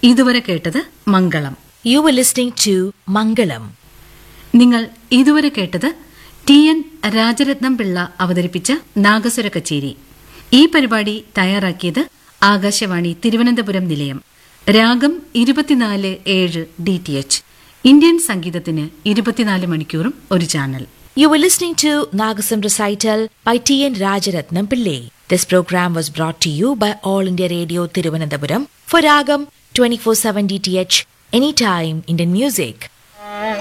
ഇതുവരെ കേട്ടത് മംഗളം You were listening to Mangalam. നിങ്ങൾ ഇതുവരെ കേട്ടത് ടി എൻ രാജരത്നം പിള്ള അവതരിപ്പിച്ച നാഗസ്വര കച്ചേരി ഈ പരിപാടി തയ്യാറാക്കിയത് ആകാശവാണി തിരുവനന്തപുരം നിലയം രാഗം ഇരുപത്തിനാല് ഏഴ് ഡി ടി എച്ച് ഇന്ത്യൻ സംഗീതത്തിന് ഇരുപത്തിനാല് മണിക്കൂറും ഒരു channel You were listening to Nagasam Recital by T.N. Rajaratnam Pillai. This program was brought to you by All India Radio Tiruvananthapuram for Ragam 24-7 DTH, anytime Indian music.